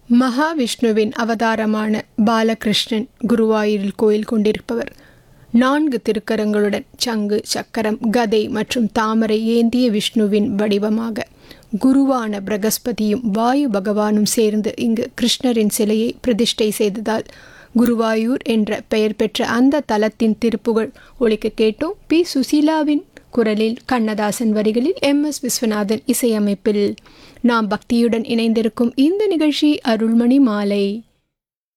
மகாவிஷ்ணுவின் அவதாரமான பாலகிருஷ்ணன் குருவாயூரில் கோயில் கொண்டிருப்பவர் நான்கு திருக்கரங்களுடன் சங்கு சக்கரம் கதை மற்றும் தாமரை ஏந்திய விஷ்ணுவின் வடிவமாக குருவான பிரகஸ்பதியும் வாயு பகவானும் சேர்ந்து இங்கு கிருஷ்ணரின் சிலையை பிரதிஷ்டை செய்ததால் குருவாயூர் என்ற பெயர் பெற்ற அந்த தலத்தின் திருப்புகழ் ஒழிக்க கேட்டோம் பி சுசீலாவின் குரலில் கண்ணதாசன் வரிகளில் எம் எஸ் விஸ்வநாதன் இசையமைப்பில் நாம் பக்தியுடன் இணைந்திருக்கும் இந்த நிகழ்ச்சி அருள்மணி மாலை